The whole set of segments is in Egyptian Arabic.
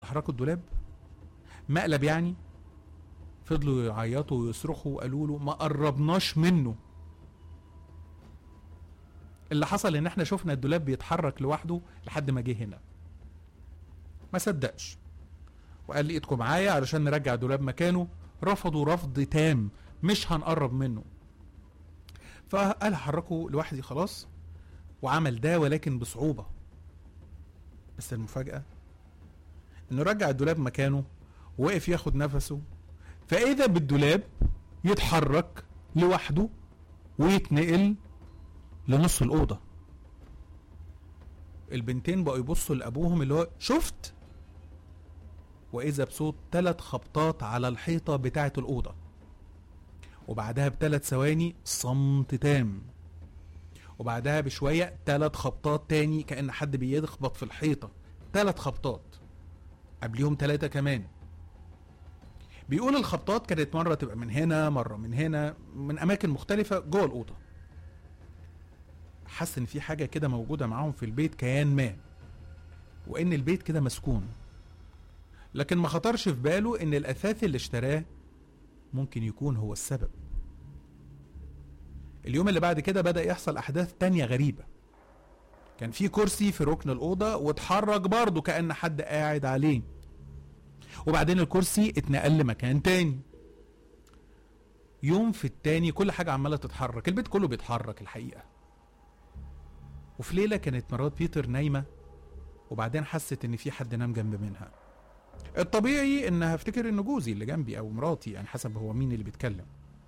حركوا الدولاب مقلب يعني فضلوا يعيطوا ويصرخوا وقالوا له ما قربناش منه اللي حصل ان احنا شفنا الدولاب بيتحرك لوحده لحد ما جه هنا ما صدقش وقال لي ايدكم معايا علشان نرجع الدولاب مكانه رفضوا رفض تام مش هنقرب منه فقال هحركه لوحدي خلاص وعمل ده ولكن بصعوبة بس المفاجأة انه رجع الدولاب مكانه ووقف ياخد نفسه فاذا بالدولاب يتحرك لوحده ويتنقل لنص الأوضة البنتين بقوا يبصوا لأبوهم اللي هو شفت وإذا بصوت ثلاث خبطات على الحيطة بتاعة الأوضة وبعدها بثلاث ثواني صمت تام وبعدها بشوية ثلاث خبطات تاني كأن حد بيخبط في الحيطة ثلاث خبطات قبليهم ثلاثة كمان بيقول الخبطات كانت مرة تبقى من هنا مرة من هنا من أماكن مختلفة جوه الأوضة حس إن في حاجة كده موجودة معاهم في البيت كيان ما وإن البيت كده مسكون لكن ما خطرش في باله إن الأثاث اللي اشتراه ممكن يكون هو السبب اليوم اللي بعد كده بدأ يحصل أحداث تانية غريبة كان في كرسي في ركن الأوضة واتحرك برضه كأن حد قاعد عليه وبعدين الكرسي اتنقل لمكان تاني يوم في التاني كل حاجة عمالة تتحرك البيت كله بيتحرك الحقيقة وفي ليلة كانت مرات بيتر نايمة وبعدين حست ان في حد نام جنب منها الطبيعي انها افتكر انه جوزي اللي جنبي او مراتي يعني حسب هو مين اللي بيتكلم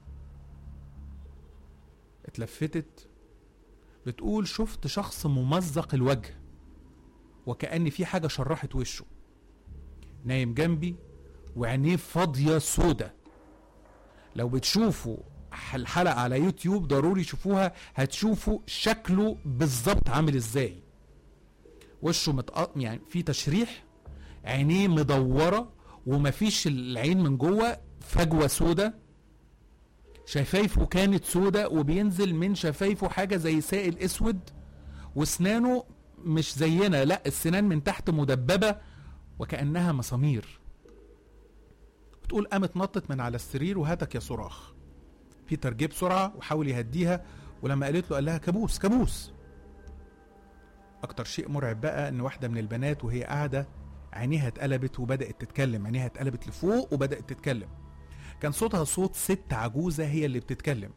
اتلفتت بتقول شفت شخص ممزق الوجه وكأن في حاجة شرحت وشه نايم جنبي وعينيه فاضية سودة لو بتشوفوا الحلقة على يوتيوب ضروري شوفوها هتشوفوا شكله بالظبط عامل ازاي وشه متق... يعني في تشريح عينيه مدورة ومفيش العين من جوه فجوة سودة شفايفه كانت سودة وبينزل من شفايفه حاجة زي سائل اسود واسنانه مش زينا لا السنان من تحت مدببة وكأنها مسامير بتقول قامت نطت من على السرير وهاتك يا صراخ بيتر جه بسرعة وحاول يهديها ولما قالت له قال لها كابوس كابوس أكتر شيء مرعب بقى إن واحدة من البنات وهي قاعدة عينيها اتقلبت وبدأت تتكلم عينيها اتقلبت لفوق وبدأت تتكلم كان صوتها صوت ست عجوزة هي اللي بتتكلم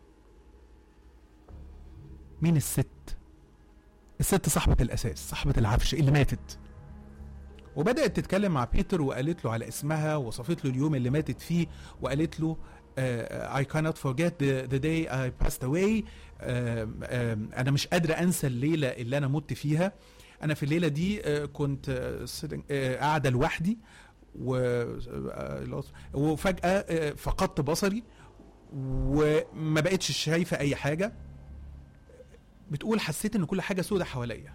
مين الست؟ الست صاحبة الأساس صاحبة العفش اللي ماتت وبدأت تتكلم مع بيتر وقالت له على اسمها وصفت له اليوم اللي ماتت فيه وقالت له uh, I cannot forget the, the day I passed away uh, uh, أنا مش قادرة أنسى الليلة اللي أنا مت فيها أنا في الليلة دي uh, كنت uh, sitting- uh, قاعدة لوحدي و uh, وفجأة uh, فقدت بصري وما بقتش شايفة أي حاجة بتقول حسيت إن كل حاجة سودة حواليا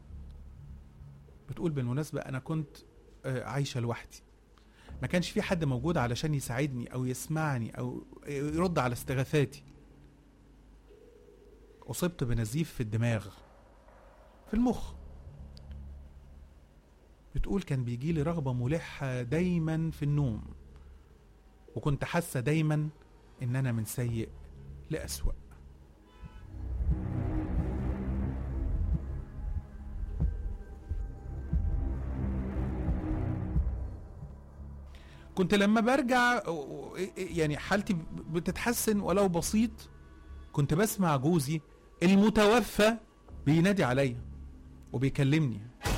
بتقول بالمناسبة أنا كنت آه، عايشة لوحدي ما كانش في حد موجود علشان يساعدني أو يسمعني أو يرد على استغاثاتي أصبت بنزيف في الدماغ في المخ بتقول كان بيجيلي رغبة ملحة دايما في النوم وكنت حاسة دايما إن أنا من سيء لأسوأ كنت لما برجع يعني حالتي بتتحسن ولو بسيط كنت بسمع جوزي المتوفى بينادي عليا وبيكلمني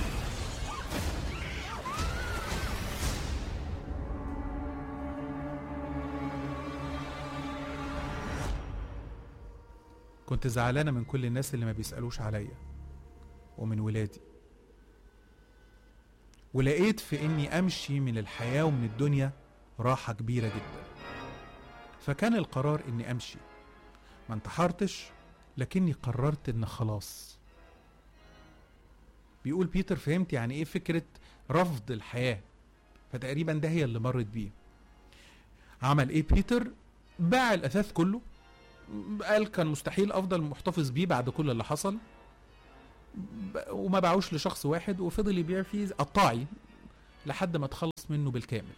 كنت زعلانة من كل الناس اللي ما بيسألوش عليا ومن ولادي ولقيت في اني امشي من الحياه ومن الدنيا راحه كبيره جدا فكان القرار اني امشي ما انتحرتش لكني قررت ان خلاص بيقول بيتر فهمت يعني ايه فكره رفض الحياه فتقريبا ده هي اللي مرت بيه عمل ايه بيتر باع الاثاث كله قال كان مستحيل افضل محتفظ بيه بعد كل اللي حصل ب- وما باعوش لشخص واحد وفضل يبيع فيه قطاعي لحد ما تخلص منه بالكامل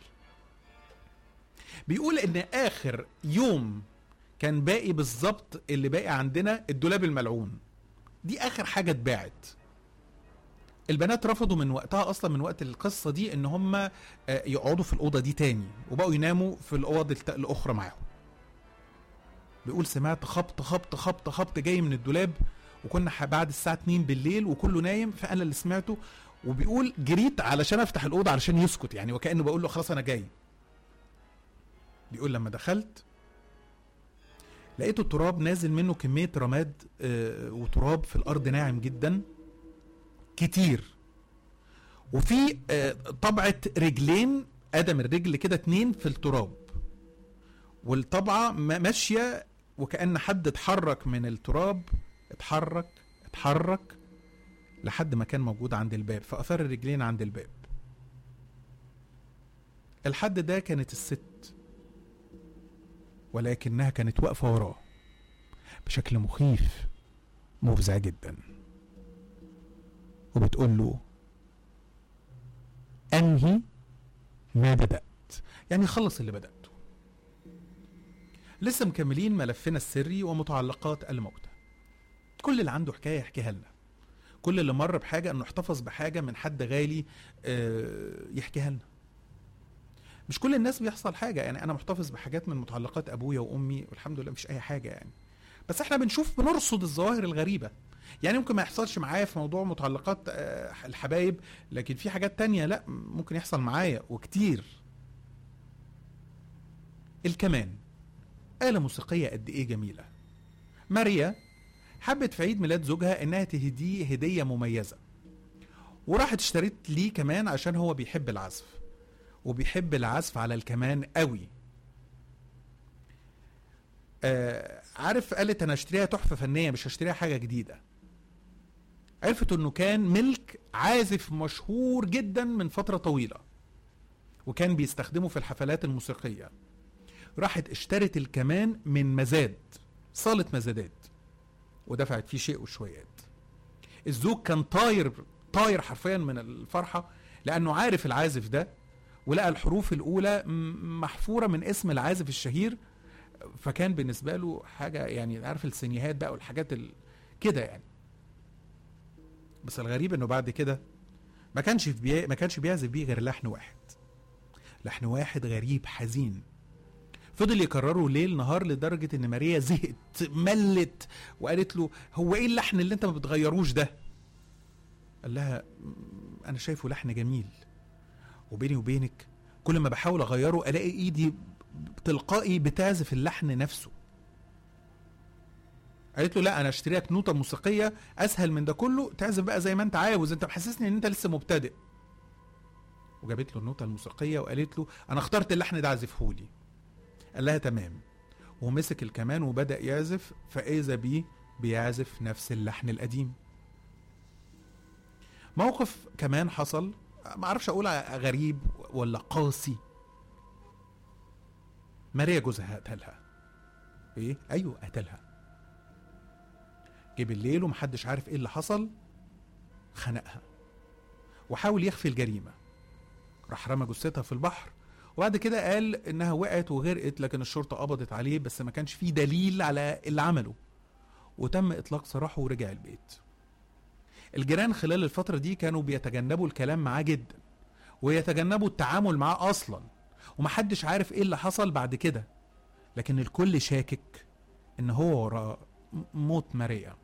بيقول ان اخر يوم كان باقي بالظبط اللي باقي عندنا الدولاب الملعون دي اخر حاجه اتباعت البنات رفضوا من وقتها اصلا من وقت القصه دي ان هم آه، يقعدوا في الاوضه دي تاني وبقوا يناموا في الاوض الت- الاخرى معاهم بيقول سمعت خبط خبط خبط خبط جاي من الدولاب وكنا ح- بعد الساعه 2 بالليل وكله نايم فانا اللي سمعته وبيقول جريت علشان افتح الاوضه علشان يسكت يعني وكانه بقول له خلاص انا جاي بيقول لما دخلت لقيت التراب نازل منه كميه رماد آه، وتراب في الارض ناعم جدا كتير وفي آه، طبعه رجلين ادم الرجل كده اتنين في التراب والطبعه ما- ماشيه وكأن حد اتحرك من التراب اتحرك اتحرك لحد ما كان موجود عند الباب فأثار الرجلين عند الباب الحد ده كانت الست ولكنها كانت واقفة وراه بشكل مخيف مفزع جدا وبتقول له أنهي ما بدأت يعني خلص اللي بدأته لسه مكملين ملفنا السري ومتعلقات الموتى كل اللي عنده حكايه يحكيها لنا كل اللي مر بحاجه انه احتفظ بحاجه من حد غالي آه، يحكيها لنا مش كل الناس بيحصل حاجه يعني انا محتفظ بحاجات من متعلقات ابويا وامي والحمد لله مفيش اي حاجه يعني بس احنا بنشوف بنرصد الظواهر الغريبه يعني ممكن ما يحصلش معايا في موضوع متعلقات آه، الحبايب لكن في حاجات تانية لا ممكن يحصل معايا وكتير الكمان آلة موسيقية قد إيه جميلة ماريا حبت في عيد ميلاد زوجها إنها تهديه هدية مميزة وراحت اشتريت ليه كمان عشان هو بيحب العزف وبيحب العزف على الكمان قوي آه عارف قالت انا اشتريها تحفه فنيه مش هشتريها حاجه جديده عرفت انه كان ملك عازف مشهور جدا من فتره طويله وكان بيستخدمه في الحفلات الموسيقيه راحت اشترت الكمان من مزاد صالة مزادات ودفعت فيه شيء وشويات الزوج كان طاير طاير حرفيا من الفرحة لأنه عارف العازف ده ولقى الحروف الأولى م- محفورة من اسم العازف الشهير فكان بالنسبة له حاجة يعني عارف السينيهات بقى والحاجات ال... كده يعني بس الغريب انه بعد كده ما كانش بي... ما كانش بيعزف بيه غير لحن واحد لحن واحد غريب حزين فضل يكرره ليل نهار لدرجة ان ماريا زهقت ملت وقالت له هو ايه اللحن اللي انت ما بتغيروش ده قال لها "م- انا شايفه لحن جميل وبيني وبينك كل ما بحاول اغيره الاقي ايدي تلقائي بتعزف اللحن نفسه قالت له لا انا اشتري لك نوتة موسيقية اسهل من ده كله تعزف بقى زي ما انت عاوز انت محسسني ان انت لسه مبتدئ وجابت له النوتة الموسيقية وقالت له انا اخترت اللحن ده اعزفه لي قال لها تمام ومسك الكمان وبدأ يعزف فإذا بيه بيعزف نفس اللحن القديم موقف كمان حصل ما اعرفش اقول غريب ولا قاسي ماريا جوزها قتلها ايه ايوه قتلها جه بالليل ومحدش عارف ايه اللي حصل خنقها وحاول يخفي الجريمه راح رمى جثتها في البحر وبعد كده قال انها وقعت وغرقت لكن الشرطه قبضت عليه بس ما كانش فيه دليل على اللي عمله وتم اطلاق سراحه ورجع البيت الجيران خلال الفتره دي كانوا بيتجنبوا الكلام معاه جدا ويتجنبوا التعامل معاه اصلا ومحدش عارف ايه اللي حصل بعد كده لكن الكل شاكك ان هو ورا م- موت ماريا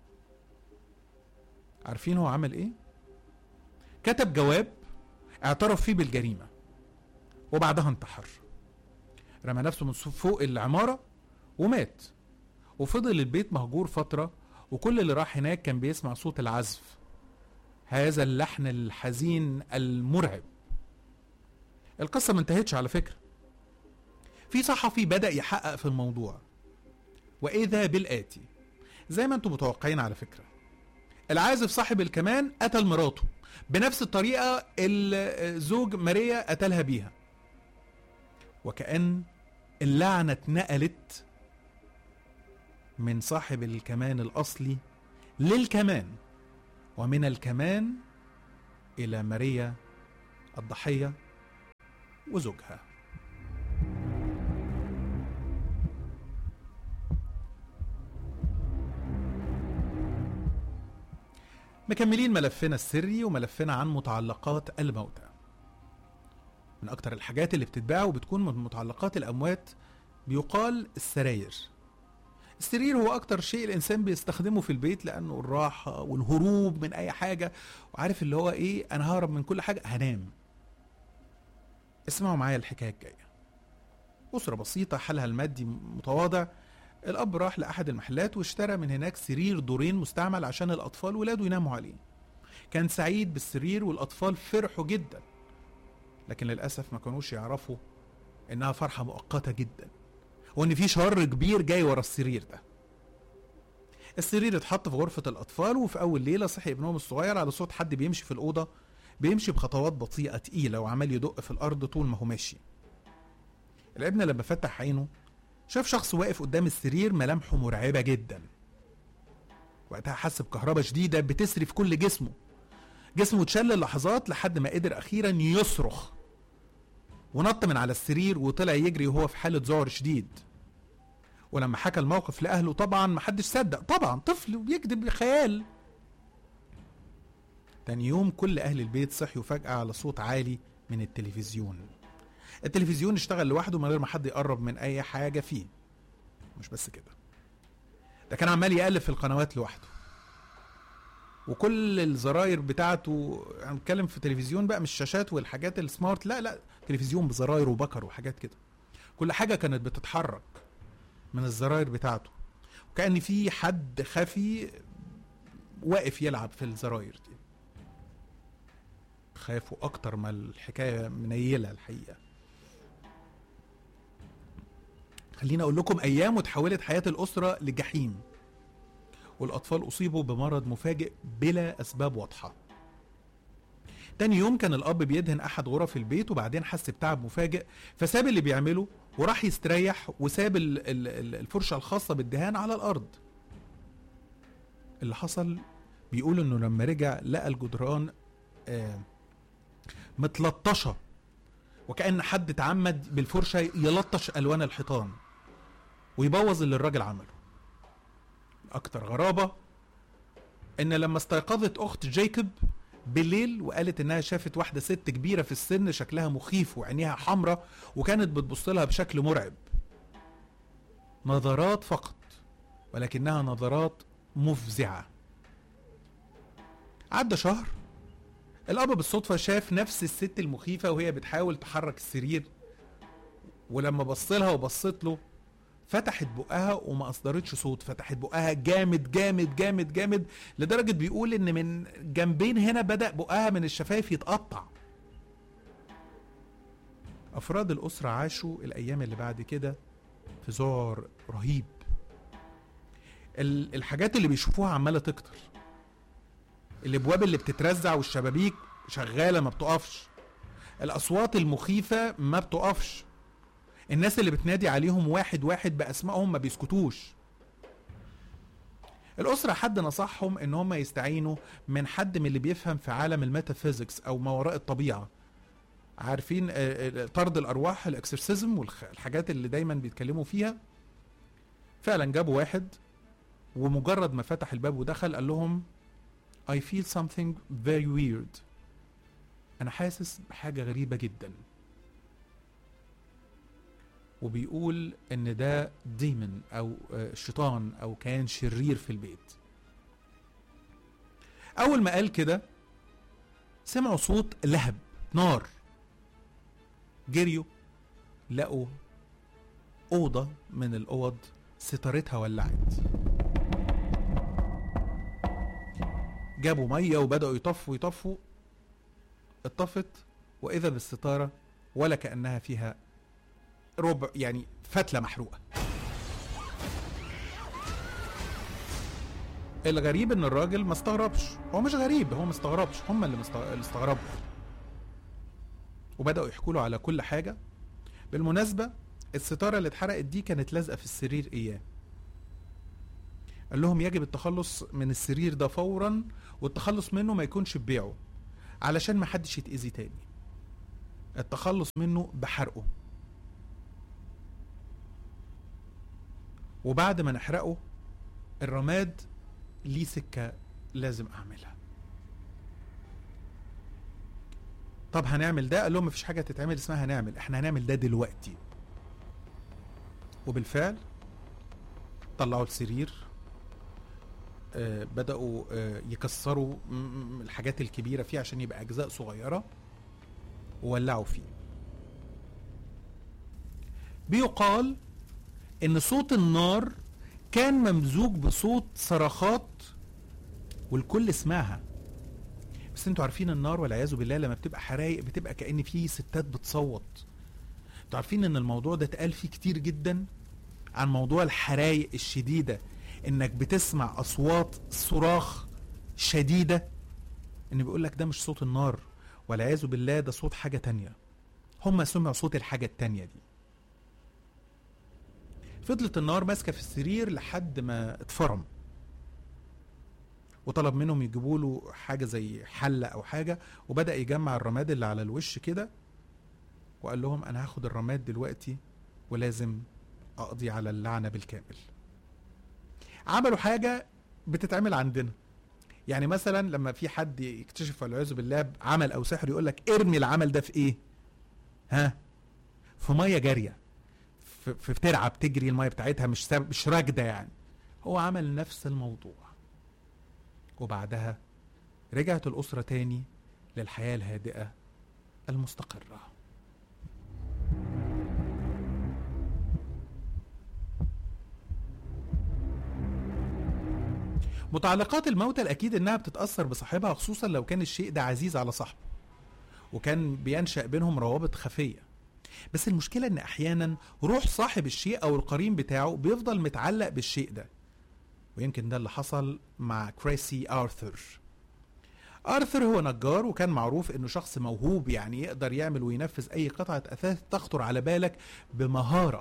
عارفين هو عمل ايه كتب جواب اعترف فيه بالجريمه وبعدها انتحر رمى نفسه من فوق العمارة ومات وفضل البيت مهجور فترة وكل اللي راح هناك كان بيسمع صوت العزف هذا اللحن الحزين المرعب القصة ما انتهتش على فكرة في صحفي بدأ يحقق في الموضوع وإذا بالآتي زي ما انتم متوقعين على فكرة العازف صاحب الكمان قتل مراته بنفس الطريقة اللي زوج ماريا قتلها بيها وكأن اللعنة اتنقلت من صاحب الكمان الأصلي للكمان ومن الكمان إلى ماريا الضحية وزوجها مكملين ملفنا السري وملفنا عن متعلقات الموتى من أكتر الحاجات اللي بتتباع وبتكون من متعلقات الأموات بيقال السراير السرير هو أكتر شيء الإنسان بيستخدمه في البيت لأنه الراحة والهروب من أي حاجة وعارف اللي هو إيه أنا ههرب من كل حاجة هنام اسمعوا معايا الحكاية الجاية أسرة بسيطة حالها المادي متواضع الأب راح لأحد المحلات واشترى من هناك سرير دورين مستعمل عشان الأطفال ولاده يناموا عليه كان سعيد بالسرير والأطفال فرحوا جدا لكن للأسف ما كانوش يعرفوا إنها فرحة مؤقتة جدا وإن في شر كبير جاي ورا السرير ده السرير اتحط في غرفة الأطفال وفي أول ليلة صحي ابنهم الصغير على صوت حد بيمشي في الأوضة بيمشي بخطوات بطيئة تقيلة وعمال يدق في الأرض طول ما هو ماشي الابن لما فتح عينه شاف شخص واقف قدام السرير ملامحه مرعبة جدا وقتها حس بكهرباء شديدة بتسري في كل جسمه جسمه اتشل لحظات لحد ما قدر أخيرا يصرخ ونط من على السرير وطلع يجري وهو في حالة ذعر شديد ولما حكى الموقف لأهله طبعا محدش صدق طبعا طفل بيكذب خيال تاني يوم كل أهل البيت صحيوا فجأة على صوت عالي من التلفزيون التلفزيون اشتغل لوحده من غير ما حد يقرب من اي حاجه فيه مش بس كده ده كان عمال يقلب في القنوات لوحده وكل الزراير بتاعته انا يعني بتكلم في تلفزيون بقى مش شاشات والحاجات السمارت لا لا تلفزيون بزراير وبكر وحاجات كده كل حاجه كانت بتتحرك من الزراير بتاعته وكان في حد خفي واقف يلعب في الزراير دي خافوا اكتر ما الحكايه منيله الحقيقه خليني اقول لكم ايام وتحولت حياه الاسره لجحيم والاطفال اصيبوا بمرض مفاجئ بلا اسباب واضحه تاني يوم كان الاب بيدهن احد غرف البيت وبعدين حس بتعب مفاجئ فساب اللي بيعمله وراح يستريح وساب الفرشه الخاصه بالدهان على الارض اللي حصل بيقول انه لما رجع لقى الجدران آه متلطشه وكأن حد اتعمد بالفرشة يلطش ألوان الحيطان ويبوظ اللي الراجل عمله اكتر غرابه ان لما استيقظت اخت جايكوب بالليل وقالت انها شافت واحده ست كبيره في السن شكلها مخيف وعينيها حمراء وكانت بتبص لها بشكل مرعب نظرات فقط ولكنها نظرات مفزعه عدى شهر الاب بالصدفه شاف نفس الست المخيفه وهي بتحاول تحرك السرير ولما بص لها وبصت له فتحت بقها وما اصدرتش صوت فتحت بقها جامد جامد جامد جامد لدرجة بيقول ان من جنبين هنا بدأ بقها من الشفايف يتقطع افراد الاسرة عاشوا الايام اللي بعد كده في ذعر رهيب الحاجات اللي بيشوفوها عمالة تكتر الابواب اللي بتترزع والشبابيك شغالة ما بتقفش الاصوات المخيفة ما بتقفش الناس اللي بتنادي عليهم واحد واحد باسمائهم ما بيسكتوش الأسرة حد نصحهم إن هم يستعينوا من حد من اللي بيفهم في عالم الميتافيزيكس أو ما وراء الطبيعة عارفين طرد الأرواح الإكسرسيزم والحاجات اللي دايما بيتكلموا فيها فعلا جابوا واحد ومجرد ما فتح الباب ودخل قال لهم I feel something very weird أنا حاسس بحاجة غريبة جدا وبيقول ان ده ديمن او شيطان او كان شرير في البيت اول ما قال كده سمعوا صوت لهب نار جريوا لقوا اوضه من الاوض ستارتها ولعت جابوا ميه وبداوا يطفوا يطفوا اتطفت واذا بالستاره ولا كانها فيها ربع يعني فتله محروقه الغريب ان الراجل ما استغربش هو مش غريب هو ما استغربش هم اللي, اللي استغربوا وبداوا يحكوا له على كل حاجه بالمناسبه الستاره اللي اتحرقت دي كانت لازقه في السرير اياه قال لهم يجب التخلص من السرير ده فورا والتخلص منه ما يكونش ببيعه علشان ما حدش يتأذي تاني التخلص منه بحرقه وبعد ما نحرقه الرماد ليه سكة لازم أعملها طب هنعمل ده قال لهم مفيش حاجة تتعمل اسمها هنعمل احنا هنعمل ده دلوقتي وبالفعل طلعوا السرير آه بدأوا آه يكسروا م- م- الحاجات الكبيرة فيه عشان يبقى أجزاء صغيرة وولعوا فيه بيقال ان صوت النار كان ممزوج بصوت صرخات والكل سمعها بس انتوا عارفين النار والعياذ بالله لما بتبقى حرايق بتبقى كأن في ستات بتصوت انتوا عارفين ان الموضوع ده اتقال فيه كتير جدا عن موضوع الحرايق الشديدة انك بتسمع اصوات صراخ شديدة ان بيقول لك ده مش صوت النار والعياذ بالله ده صوت حاجة تانية هم سمعوا صوت الحاجة التانية دي فضلت النار ماسكه في السرير لحد ما اتفرم وطلب منهم يجيبوا له حاجه زي حله او حاجه وبدا يجمع الرماد اللي على الوش كده وقال لهم انا هاخد الرماد دلوقتي ولازم اقضي على اللعنه بالكامل عملوا حاجه بتتعمل عندنا يعني مثلا لما في حد يكتشف والعياذ بالله عمل او سحر يقول لك ارمي العمل ده في ايه ها في ميه جاريه في في بترعى بتجري الميه بتاعتها مش ساب مش راكده يعني هو عمل نفس الموضوع وبعدها رجعت الأسرة تاني للحياة الهادئة المستقرة متعلقات الموتى الأكيد إنها بتتأثر بصاحبها خصوصا لو كان الشيء ده عزيز على صاحبه وكان بينشأ بينهم روابط خفية بس المشكلة إن أحيانا روح صاحب الشيء أو القرين بتاعه بيفضل متعلق بالشيء ده ويمكن ده اللي حصل مع كريسي آرثر آرثر هو نجار وكان معروف إنه شخص موهوب يعني يقدر يعمل وينفذ أي قطعة أثاث تخطر على بالك بمهارة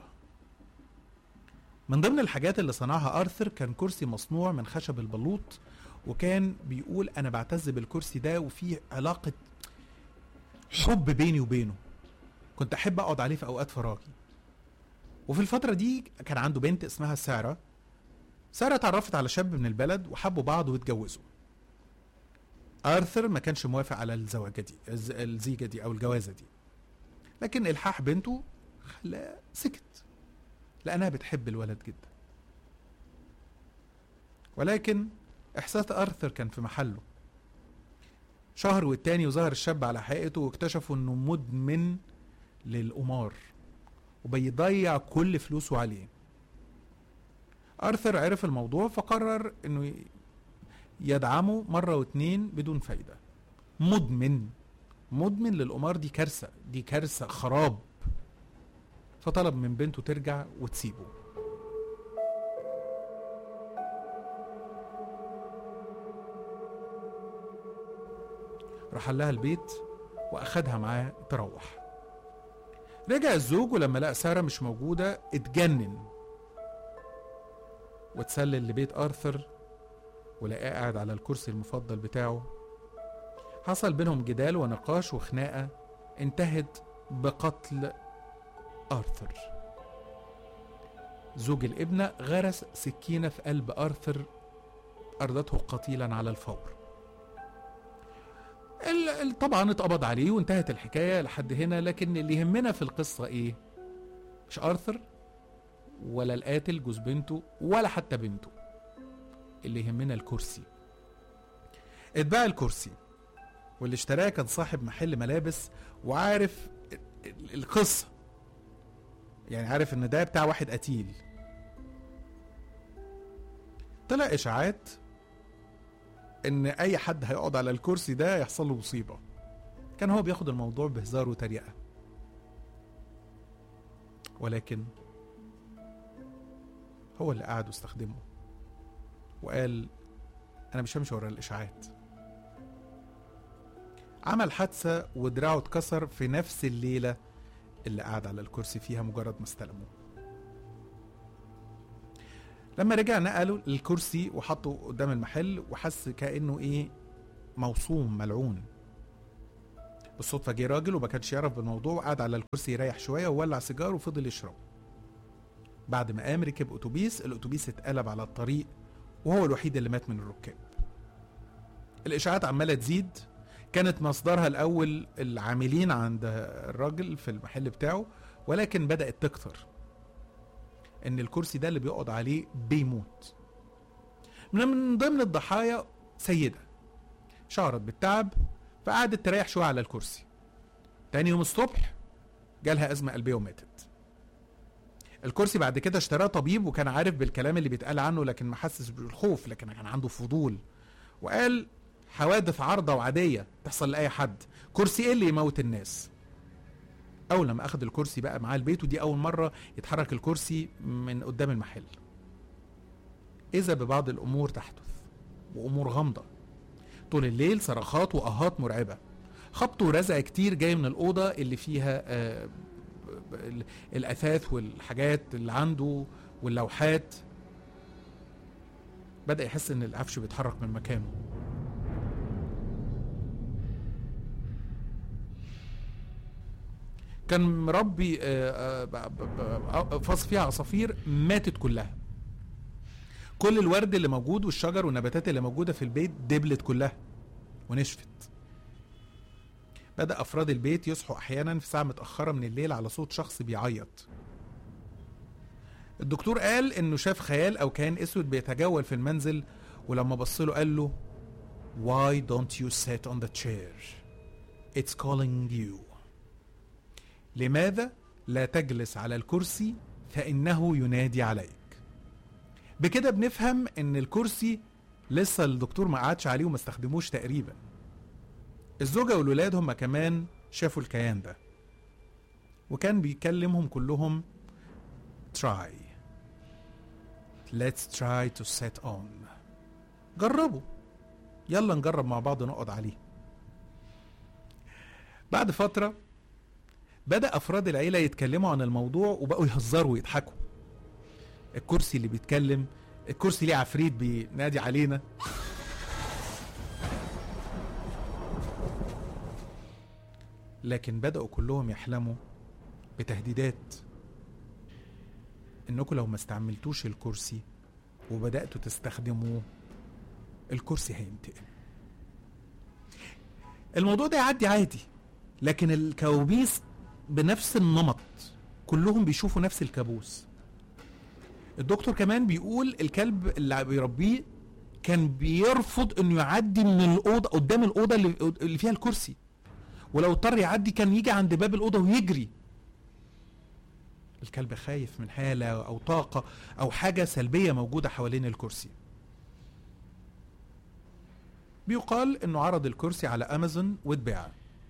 من ضمن الحاجات اللي صنعها آرثر كان كرسي مصنوع من خشب البلوط وكان بيقول أنا بعتز بالكرسي ده وفي علاقة حب بيني وبينه كنت أحب أقعد عليه في أوقات فراغي وفي الفترة دي كان عنده بنت اسمها سارة سارة اتعرفت على شاب من البلد وحبوا بعض واتجوزوا آرثر ما كانش موافق على الزواجة دي الز- الزيجة دي أو الجوازة دي لكن إلحاح بنته خلاه سكت لأنها بتحب الولد جدا ولكن إحساس آرثر كان في محله شهر والتاني وظهر الشاب على حقيقته واكتشفوا إنه مدمن للقمار وبيضيع كل فلوسه عليه ارثر عرف الموضوع فقرر انه ي- يدعمه مره واتنين بدون فايده مدمن مدمن للقمار دي كارثه دي كارثه خراب فطلب من بنته ترجع وتسيبه راح لها البيت واخدها معاه تروح رجع الزوج ولما لقى ساره مش موجوده اتجنن واتسلل لبيت ارثر ولقاه قاعد على الكرسي المفضل بتاعه حصل بينهم جدال ونقاش وخناقه انتهت بقتل ارثر زوج الابنه غرس سكينه في قلب ارثر اردته قتيلا على الفور ال- ال- طبعا اتقبض عليه وانتهت الحكايه لحد هنا لكن اللي يهمنا في القصه ايه مش ارثر ولا القاتل جوز بنته ولا حتى بنته اللي يهمنا الكرسي اتباع الكرسي واللي اشتراه كان صاحب محل ملابس وعارف ال- ال- القصة يعني عارف ان ده بتاع واحد قتيل طلع اشاعات ان اي حد هيقعد على الكرسي ده يحصل له مصيبة كان هو بياخد الموضوع بهزار وتريقة ولكن هو اللي قعد واستخدمه وقال انا مش همشي ورا الاشاعات عمل حادثه ودراعه اتكسر في نفس الليله اللي قعد على الكرسي فيها مجرد ما استلمه لما رجع نقله الكرسي وحطه قدام المحل وحس كانه ايه موصوم ملعون بالصدفه جه راجل وما كانش يعرف بالموضوع وقعد على الكرسي يريح شويه وولع سيجار وفضل يشرب بعد ما قام ركب اتوبيس الاتوبيس اتقلب على الطريق وهو الوحيد اللي مات من الركاب الاشاعات عماله تزيد كانت مصدرها الاول العاملين عند الراجل في المحل بتاعه ولكن بدات تكتر ان الكرسي ده اللي بيقعد عليه بيموت من ضمن الضحايا سيده شعرت بالتعب فقعدت تريح شويه على الكرسي تاني يوم الصبح جالها ازمه قلبيه وماتت الكرسي بعد كده اشتراه طبيب وكان عارف بالكلام اللي بيتقال عنه لكن ما حسش بالخوف لكن كان عنده فضول وقال حوادث عارضه وعاديه تحصل لاي حد كرسي ايه اللي يموت الناس اول لما اخد الكرسي بقى معاه البيت ودي اول مره يتحرك الكرسي من قدام المحل اذا ببعض الامور تحدث وامور غامضه طول الليل صرخات واهات مرعبه خبط ورزع كتير جاي من الاوضه اللي فيها آه الاثاث والحاجات اللي عنده واللوحات بدا يحس ان العفش بيتحرك من مكانه كان مربي فاص فيها عصافير ماتت كلها كل الورد اللي موجود والشجر والنباتات اللي موجوده في البيت دبلت كلها ونشفت بدأ أفراد البيت يصحوا أحيانا في ساعة متأخرة من الليل على صوت شخص بيعيط الدكتور قال إنه شاف خيال أو كائن أسود بيتجول في المنزل ولما بص له قال له Why don't you sit on the chair? It's calling you. لماذا لا تجلس على الكرسي فإنه ينادي عليك بكده بنفهم ان الكرسي لسه الدكتور ما قعدش عليه وما استخدموش تقريبا الزوجة والولاد هم كمان شافوا الكيان ده وكان بيكلمهم كلهم try let's try to set on جربوا يلا نجرب مع بعض نقعد عليه بعد فترة بدأ أفراد العيلة يتكلموا عن الموضوع وبقوا يهزروا ويضحكوا الكرسي اللي بيتكلم الكرسي ليه عفريت بينادي علينا لكن بدأوا كلهم يحلموا بتهديدات انكم لو ما استعملتوش الكرسي وبدأتوا تستخدموه الكرسي هينتقم الموضوع ده يعدي عادي لكن الكوابيس بنفس النمط كلهم بيشوفوا نفس الكابوس الدكتور كمان بيقول الكلب اللي بيربيه كان بيرفض انه يعدي من الاوضه قدام الاوضه اللي, اللي فيها الكرسي ولو اضطر يعدي كان يجي عند باب الاوضه ويجري الكلب خايف من حاله او طاقه او حاجه سلبيه موجوده حوالين الكرسي بيقال انه عرض الكرسي على امازون واتباع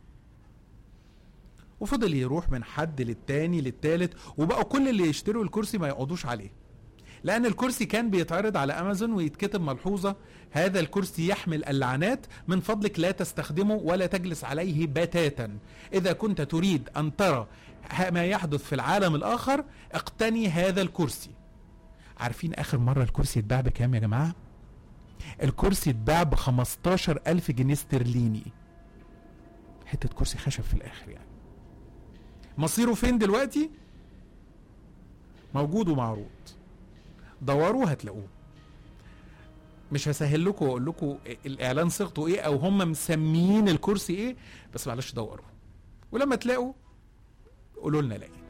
وفضل يروح من حد للتاني للتالت وبقوا كل اللي يشتروا الكرسي ما يقعدوش عليه لأن الكرسي كان بيتعرض على أمازون ويتكتب ملحوظة هذا الكرسي يحمل اللعنات من فضلك لا تستخدمه ولا تجلس عليه بتاتا إذا كنت تريد أن ترى ما يحدث في العالم الآخر اقتني هذا الكرسي عارفين آخر مرة الكرسي اتباع بكام يا جماعة؟ الكرسي اتباع ب 15 ألف جنيه استرليني حتة كرسي خشب في الآخر يعني مصيره فين دلوقتي؟ موجود ومعروض دوروا هتلاقوه مش هسهل لكم واقول لكم الاعلان صيغته ايه او هم مسميين الكرسي ايه بس معلش دوروا ولما تلاقوا قولوا لنا لاقي